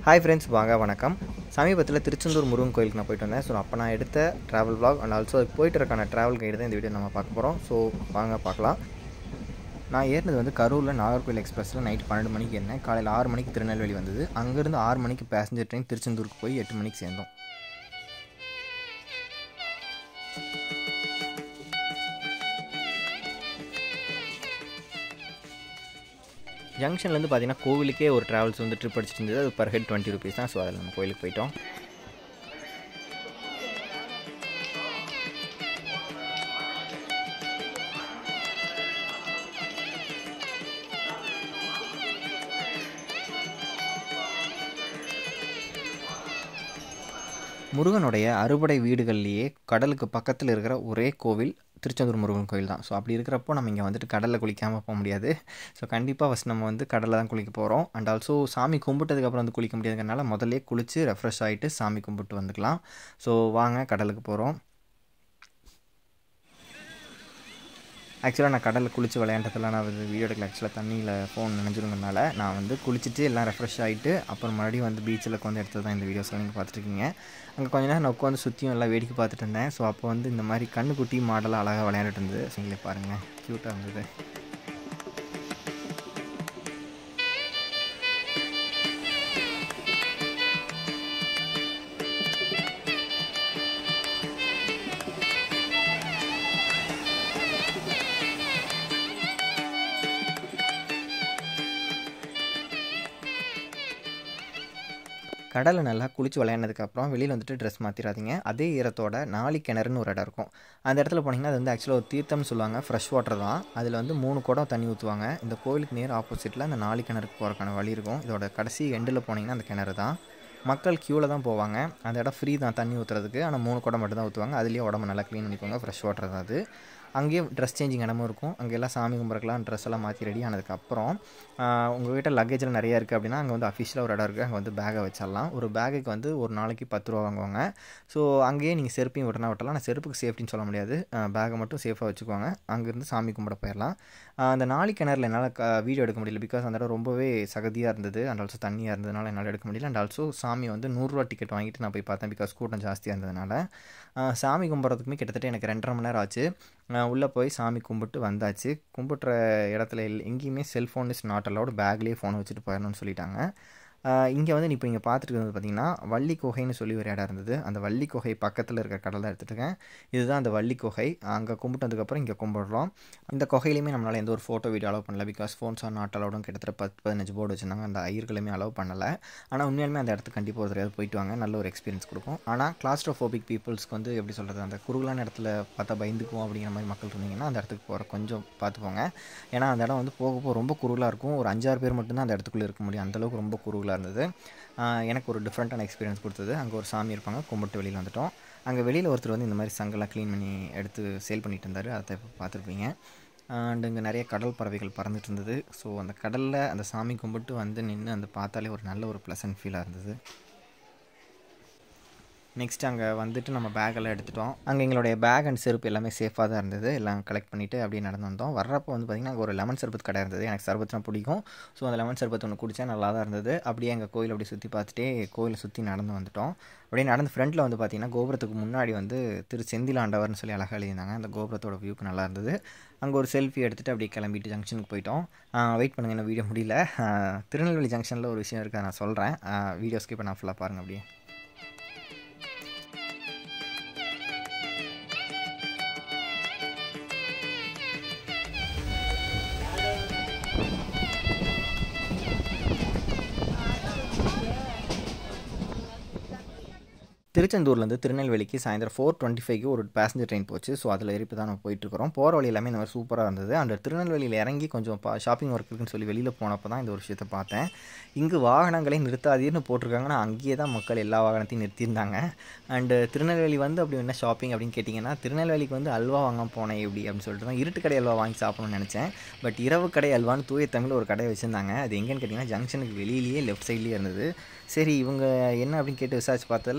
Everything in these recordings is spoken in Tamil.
ஹாய் ஃப்ரெண்ட்ஸ் வாங்க வணக்கம் சமீபத்தில் திருச்செந்தூர் முருகன் கோயிலுக்கு நான் போயிட்டு வந்தேன் ஸோ அப்போ நான் எடுத்த ட்ராவல் vlog அண்ட் ஆல்சோ போயிட்டு இருக்கான ட்ராவல் கைடு தான் இந்த வீடியோ நம்ம பார்க்க போகிறோம் ஸோ வாங்க பார்க்கலாம் நான் ஏறினது வந்து கரூரில் நாகர்கோவில் எக்ஸ்பிரஸில் நைட் பன்னெண்டு மணிக்கு ஏறினேன் காலையில் ஆறு மணிக்கு திருநெல்வேலி வந்தது அங்கேருந்து ஆறு மணிக்கு பேசஞ்சர் ட்ரெயின் திருச்செந்தூருக்கு போய் எட்டு மணிக்கு சேர்ந்தோம் ஜங்ஷன்லேருந்து பார்த்தீங்கன்னா கோவிலுக்கே ஒரு ட்ராவல்ஸ் வந்து ட்ரிப் அடிச்சிட்டு இருந்தது அது பர் ஹெட் டுவெண்ட்டி ருபீஸ் தான் ஸோ அதில் நம்ம கோயிலுக்கு போயிட்டோம் முருகனுடைய அறுபடை வீடுகள்லேயே கடலுக்கு பக்கத்தில் இருக்கிற ஒரே கோவில் திருச்செந்தூர் முருகன் கோயில் தான் ஸோ அப்படி இருக்கிறப்போ நம்ம இங்கே வந்துட்டு கடலில் குளிக்காமல் போக முடியாது ஸோ கண்டிப்பாக ஃபஸ்ட் நம்ம வந்து கடலில் தான் குளிக்க போகிறோம் அண்ட் ஆல்சோ சாமி கும்பிட்டதுக்கப்புறம் வந்து குளிக்க முடியாதுங்கிறனால முதல்லே குளித்து ரெஃப்ரெஷ் ஆகிட்டு சாமி கும்பிட்டு வந்துக்கலாம் ஸோ வாங்க கடலுக்கு போகிறோம் ஆக்சுவலாக நான் கடலில் குளித்து விளையாண்டதெல்லாம் நான் வந்து வீடியோ எடுக்கல ஆக்சுவலாக தண்ணியில் ஃபோன் நினைஞ்சிருங்கனால நான் வந்து குளிச்சுட்டு எல்லாம் ரெஃப்ரெஷ் ஆகிட்டு அப்புறம் மறுபடியும் வந்து பீச்சில் உட்காந்து எடுத்தது தான் இந்த வீடியோஸில் நீங்கள் பார்த்துருக்கீங்க அங்கே கொஞ்ச நேரம் நான் உட்காந்து சுற்றியும் எல்லாம் வேடிக்கை பார்த்துட்டு இருந்தேன் ஸோ அப்போ வந்து இந்த மாதிரி கண்ணுக்குட்டி மாடலாக அழகாக விளையாண்டுட்டு இருந்தது ஸோ நீங்களே பாருங்கள் க்யூட்டாக இருந்தது கடலில் நல்லா குளித்து விளையாண்டதுக்கப்புறம் வெளியில் வந்துட்டு ட்ரெஸ் மாற்றிடாதீங்க அதே ஈரத்தோட நாளி கிணறுன்னு ஒரு இடம் இருக்கும் அந்த இடத்துல போனீங்கன்னா அது வந்து ஆக்சுவலாக ஒரு தீர்த்தம்னு சொல்லுவாங்க ஃப்ரெஷ் வாட்டர் தான் அதில் வந்து மூணு குடம் தண்ணி ஊற்றுவாங்க இந்த கோயிலுக்கு நேர் ஆப்போசிட்டில் அந்த நாளி கிணறுக்கு போகிறக்கான வழி இருக்கும் இதோட கடைசி எண்டில் போனீங்கன்னா அந்த கிணறு தான் மக்கள் க்யூவில் தான் போவாங்க அந்த இடம் ஃப்ரீ தான் தண்ணி ஊற்றுறதுக்கு ஆனால் மூணு குடம் மட்டும் தான் ஊற்றுவாங்க அதுலேயே உடம்பு நல்லா க்ளீன் பண்ணிக்கோங்க ஃப்ரெஷ் வாட்டர் தான் அது அங்கேயே ட்ரெஸ் சேஞ்சிங் இடமும் இருக்கும் அங்கே எல்லாம் சாமி கும்பிட்றக்கலாம் ட்ரெஸ் எல்லாம் மாற்றி ரெடி ஆனதுக்கப்புறம் உங்கள் கிட்ட லக்கேஜில் நிறையா இருக்குது அப்படின்னா அங்கே வந்து அஃபிஷியலாக ஒரு இடம் இருக்குது அங்கே வந்து பேகை வச்சிடலாம் ஒரு பேகுக்கு வந்து ஒரு நாளைக்கு பத்து ரூபா வாங்குவாங்க ஸோ அங்கேயே நீங்கள் செருப்பையும் விட்டனா விட்டலாம் ஆனால் செருப்புக்கு சேஃப்டின்னு சொல்ல முடியாது பேகை மட்டும் சேஃபாக வச்சுக்குவாங்க அங்கேருந்து சாமி கும்பிட போயிடலாம் அந்த நாளை கிணறுல என்னால் க வீடியோ எடுக்க முடியல பிகாஸ் அந்த இடம் ரொம்பவே சகதியாக இருந்தது அண்ட் ஆல்சோ தண்ணியாக இருந்ததுனால என்னால் எடுக்க முடியல அண்ட் ஆல்சோ சாமி வந்து நூறுரூவா டிக்கெட் வாங்கிட்டு நான் போய் பார்த்தேன் பிகாஸ் கூட்டம் ஜாஸ்தியாக இருந்ததுனால சாமி கும்பிட்றதுக்குமே கிட்டத்தட்ட எனக்கு ரெண்டரை மணி நேரம் ஆச்சு உள்ளே போய் சாமி கும்பிட்டு வந்தாச்சு கும்பிட்ற இடத்துல எங்கேயுமே செல்ஃபோன் இஸ் நாட் அலவுட் பேக்லேயே ஃபோனை வச்சுட்டு போயிடணும்னு சொல்லிட்டாங்க இங்கே வந்து இப்போ நீங்கள் பார்த்துட்டு இருக்கிறது பார்த்தீங்கன்னா வள்ளி குகைன்னு சொல்லி ஒரு இடம் இருந்தது அந்த வள்ளி குகை பக்கத்தில் இருக்கிற கடல் தான் எடுத்துகிட்ருக்கேன் இதுதான் அந்த வள்ளி குகை அங்கே கும்பிட்டதுக்கப்புறம் இங்கே கும்பிடுறோம் இந்த குகையிலையுமே நம்மளால் எந்த ஒரு ஃபோட்டோ வீடியோ அலோவ் பண்ணல பிகாஸ் ஃபோன்ஸ் ஆர் நாட் அலவுடும் கிட்டத்தட்ட பத்து பதினஞ்சு போர்டு வச்சுருந்தாங்க அந்த ஐயர்களுமே அலோவ் பண்ணலை ஆனால் உண்மையாலுமே அந்த இடத்துக்கு கண்டிப்பாக ஒரு தடவை போயிட்டு வாங்க நல்ல ஒரு எக்ஸ்பீரியன்ஸ் கொடுக்கும் ஆனால் கிளாஸ்ட்ரோஃபோபிக் பீப்புள்ஸ்க்கு வந்து எப்படி சொல்கிறது அந்த குறுகலான இடத்துல பார்த்தா பயந்துக்குவோம் அப்படிங்கிற மாதிரி மக்கள் இருந்தீங்கன்னா அந்த இடத்துக்கு போகிற கொஞ்சம் பார்த்துக்கோங்க ஏன்னா அந்த இடம் வந்து போக போக ரொம்ப குறுகலாக இருக்கும் ஒரு அஞ்சாறு பேர் மட்டும்தான் அந்த இடத்துக்குள்ளே இருக்க முடியும் அந்தளவுக்கு ரொம்ப குறுகலாக இருந்தது எனக்கு ஒரு டிஃப்ரெண்ட்டான எக்ஸ்பீரியன்ஸ் கொடுத்தது அங்கே ஒரு சாமி இருப்பாங்க கும்பிட்டு வெளியில் வந்துட்டோம் அங்கே வெளியில் ஒருத்தர் வந்து இந்த மாதிரி சங்கெல்லாம் க்ளீன் பண்ணி எடுத்து சேல் பண்ணிட்டு இருந்தார் அதை இப்போ பார்த்துருப்பீங்க அண்ட் இங்கே நிறைய கடல் பறவைகள் பறந்துட்டு இருந்தது ஸோ அந்த கடலில் அந்த சாமி கும்பிட்டு வந்து நின்று அந்த பார்த்தாலே ஒரு நல்ல ஒரு ப்ளசன்ட் ஃபீலாக இருந்தது நெக்ஸ்ட் அங்கே வந்துட்டு நம்ம பேக்கெல்லாம் எடுத்துட்டோம் அங்கே எங்களுடைய பேக் அண்ட் செருப்பு எல்லாமே சேஃபாக தான் இருந்தது எல்லாம் கலெக்ட் பண்ணிவிட்டு அப்படியே நடந்து வந்தோம் வர்றப்போ வந்து பார்த்திங்கன்னா அங்கே ஒரு லெமன் சர்பத் கடை இருந்தது எனக்கு சர்பத்னா பிடிக்கும் ஸோ அந்த லெமன் சர்பத் ஒன்று குடித்தா நல்லா தான் இருந்தது அப்படியே எங்கள் கோயில் அப்படி சுற்றி பார்த்துட்டே கோயிலை சுற்றி நடந்து வந்துட்டோம் அப்படியே நடந்து ஃப்ரண்ட்டில் வந்து பார்த்திங்கன்னா கோபுரத்துக்கு முன்னாடி வந்து திரு செந்திலாண்டவர்னு சொல்லி அழகாக எழுதியிருந்தாங்க அந்த கோபுரத்தோட வியூக்கு நல்லா இருந்தது அங்கே ஒரு செல்ஃபி எடுத்துகிட்டு அப்படியே கிளம்பிட்டு ஜங்ஷனுக்கு போயிட்டோம் வெயிட் பண்ணுங்கள் என்ன வீடியோ முடியல திருநெல்வேலி ஜங்ஷனில் ஒரு விஷயம் இருக்குது நான் சொல்கிறேன் வீடியோ ஸ்கிப் நான் ஃபுல்லாக பாருங்கள் அப்படியே திருச்செந்தூர்லேருந்து திருநெல்வேலிக்கு சாயந்தரம் ஃபோர் டுவெண்ட்டி ஃபைவ்க்கு ஒரு பேசஞ்சர் ட்ரெயின் போச்சு ஸோ அதில் ஏறி தான் நம்ம போயிட்டுருக்கிறோம் போகிற வழி எல்லாமே இந்த மாதிரி சூப்பராக இருந்தது அந்த திருநெல்வேலியில் இறங்கி கொஞ்சம் பா ஷாப்பிங் ஒர்க் இருக்குன்னு சொல்லி வெளியில் போனப்போ தான் இந்த ஒரு விஷயத்தை பார்த்தேன் இங்கு வாகனங்களை நிறுத்தாதீர்னு போட்டிருக்காங்க ஆனால் அங்கேயே தான் மக்கள் எல்லா வாகனத்தையும் நிறுத்தியிருந்தாங்க அண்டு திருநெல்வேலி வந்து அப்படி என்ன ஷாப்பிங் அப்படின்னு கேட்டிங்கன்னா திருநெல்வேலிக்கு வந்து அல்வா வாங்க போனேன் எப்படி அப்படின்னு சொல்லிட்டு தான் இருட்டு கடை அல்வா வாங்கி சாப்பிடணும்னு நினச்சேன் பட் இரவு கடை அல்வான்னு தூய தமிழ் ஒரு கடை வச்சுருந்தாங்க அது எங்கேன்னு கேட்டிங்கன்னா ஜங்ஷனுக்கு வெளியிலேயே லெஃப்ட் சைட்லேயே இருந்தது சரி இவங்க என்ன அப்படின்னு கேட்டு விசாரிச்சு பார்த்ததில் இருட்டு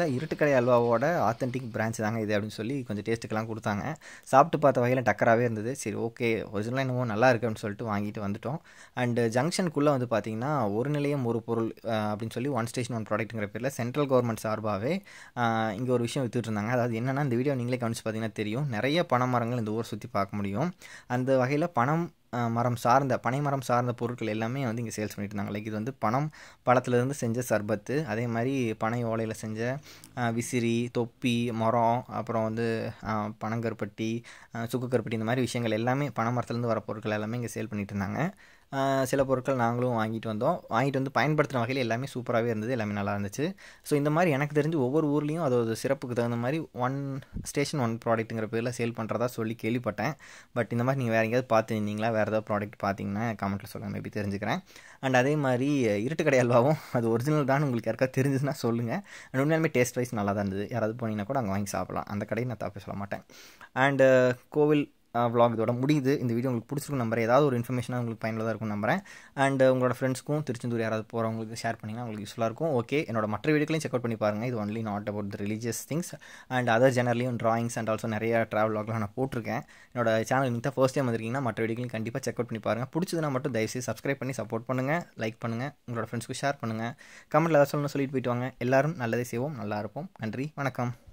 இருட்டுக்கடை அல்வாவோட ஆத்தென்டிக் பிரான்ச் தாங்க இது அப்படின்னு சொல்லி கொஞ்சம் டேஸ்ட்டுக்கெல்லாம் கொடுத்தாங்க சாப்பிட்டு பார்த்த வகையில் டக்கராகவே இருந்தது சரி ஓகே ஒரிஜினலாக என்னமோ நல்லா இருக்கு அப்படின்னு சொல்லிட்டு வாங்கிட்டு வந்துட்டோம் அண்டு ஜங்ஷனுக்குள்ளே வந்து பார்த்தீங்கன்னா ஒரு நிலையம் ஒரு பொருள் அஹ், அப்படின்னு சொல்லி ஒன் ஸ்டேஷன் ஒன் ப்ராடக்ட்டுங்கிற பேரில் சென்ட்ரல் கவர்மெண்ட் சார்பாகவே இங்கே ஒரு விஷயம் வித்துட்டு இருந்தாங்க அதாவது என்னென்னா இந்த வீடியோ நீங்களே கவனிச்சு பார்த்தீங்கன்னா தெரியும் நிறைய பனை மரங்கள் இந்த ஊரை சுற்றி பார்க்க முடியும் அந்த வகையில் பனம் அஹ், மரம் சார்ந்த பனை மரம் சார்ந்த பொருட்கள் எல்லாமே வந்து இங்கே சேல்ஸ் பண்ணிட்டு இருந்தாங்க லைக் இது வந்து பனம் பழத்துலேருந்து செஞ்ச சர்பத்து அதே மாதிரி பனை ஓலையில் செஞ்ச அஹ், விசிறி தொப்பி மரம் அப்புறம் வந்து அஹ், பனங்கருப்பட்டி அஹ், சுக்கு கருப்பட்டி இந்த மாதிரி விஷயங்கள் எல்லாமே பனை மரத்துலேருந்து வர பொருட்கள் எல்லாமே இங்கே சேல் பண்ணிட்டு இருந்தாங்க அஹ், சில பொருட்கள் நாங்களும் வாங்கிட்டு வந்தோம் வாங்கிட்டு வந்து பயன்படுத்துகிற வகையில் எல்லாமே சூப்பராகவே இருந்தது எல்லாமே நல்லா இருந்துச்சு ஸோ இந்த மாதிரி எனக்கு தெரிஞ்சு ஒவ்வொரு ஊர்லேயும் அதோட சிறப்புக்கு தகுந்த மாதிரி ஒன் ஸ்டேஷன் ஒன் ப்ராடக்ட்டுங்கிற பேரில் சேல் பண்ணுறதா சொல்லி கேள்விப்பட்டேன் பட் இந்த மாதிரி நீங்கள் வேறு எங்கேயாவது பார்த்துருந்தீங்களா வேறு ஏதாவது ப்ராடக்ட் பார்த்தீங்கன்னா கமெண்ட்டில் சொல்லுங்கள் மேபி தெரிஞ்சுக்கிறேன் அண்ட் அதே மாதிரி இருட்டுக்கடை அல்வாவும் அது ஒரிஜினல் தான் உங்களுக்கு யாருக்கா தெரிஞ்சுதுன்னா சொல்லுங்கள் அண்ட் உண்மையாலுமே டேஸ்ட் வைஸ் நல்லா தான் இருந்தது யாராவது போனீங்கன்னா கூட அங்கே வாங்கி சாப்பிடலாம் அந்த கடையை நான் தப்பே சொல்ல மாட்டேன் அண்டு கோவில் vlog இதோட முடியுது இந்த வீடியோ உங்களுக்கு பிடிச்சிருக்கும் நம்புறேன் ஏதாவது ஒரு இன்ஃபர்மேஷனாக உங்களுக்கு பயனுள்ளதாக இருக்கும் நம்புறேன் அண்ட் உங்களோட ஃப்ரெண்ட்ஸ்க்கும் திருச்செந்தூர் யாராவது போகிறவங்களுக்கு ஷேர் பண்ணிங்கன்னா உங்களுக்கு யூஸ்ஃபுல்லாக இருக்கும் ஓகே என்னோட மற்ற வீடியோக்களையும் செக் அவுட் பண்ணி பாருங்கள் இது only not about the religious things and other ஜெனரலியும் ட்ராயிங்ஸ் அண்ட் ஆல்சோ நிறைய ட்ராவல் வ்ளாக்லாம் நான் போட்டிருக்கேன் என்னோட சேனல் நீங்கள் தான் ஃபர்ஸ்ட் டைம் வந்திருக்கீங்கன்னா மற்ற வீடியோக்களையும் கண்டிப்பாக செக் அவுட் பண்ணி பாருங்கள் பிடிச்சதுன்னா மட்டும் தயவுசெய்து சப்ஸ்கிரைப் பண்ணி சப்போர்ட் பண்ணுங்கள் லைக் பண்ணுங்கள் உங்களோட ஃப்ரெண்ட்ஸ்க்கு ஷேர் பண்ணுங்கள் கமெண்ட்டில் ஏதாவது சொல்லணும்னு சொல்லிட்டு போயிட்டு வாங்க எல்லாரும் நல்லதே செய்வோம் நல்லா இருப்போம் நன்றி வணக்கம்